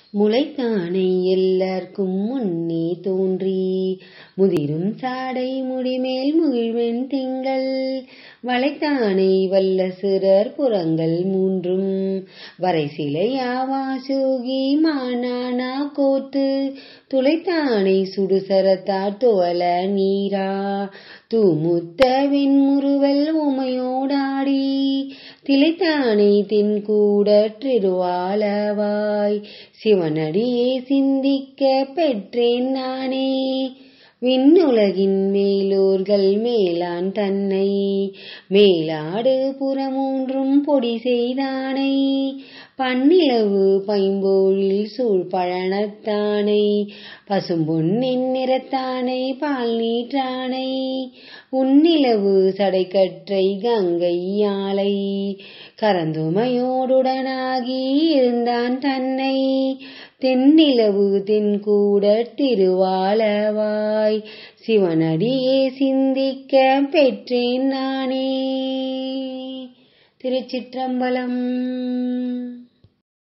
முளைத்தானை எல்லார்க்கும் முன்னே தோன்றி முதிரும் சாடை முடிமேல் முகிழ்வெண் திங்கள் வளைத்தானை வல்ல சிறர் புறங்கள் மூன்றும் வரைசிலையாவா சூகி மானானா கோத்து துளைத்தானை சுடுசரத்தார் துவல நீரா தூமுத்த வெண்முறுவல் உமையோடாடி திளைத்தானை தென்கூடற்றிருவாளவாய் சிவனடியே சிந்திக்க பெற்றேன் நானே விண்ணுலகின் மேலோர்கள் மேலான் தன்னை மேலாடு புறமூன்றும் பொடி செய்தானை பன்னிலவு பைம்போழில் சூழ் பழனத்தானை பசும்பொன்னின் நிறத்தானை பால் நீற்றானை உன்னிலவு சடைக்கற்றை கங்கை யாழை கரந்துமையோடுடனாகி இருந்தான் தன்னை தென்னிலவு தென்கூட திருவாளவாய் சிவனடியே சிந்திக்க பெற்றேன் நானே திருச்சிற்றம்பலம்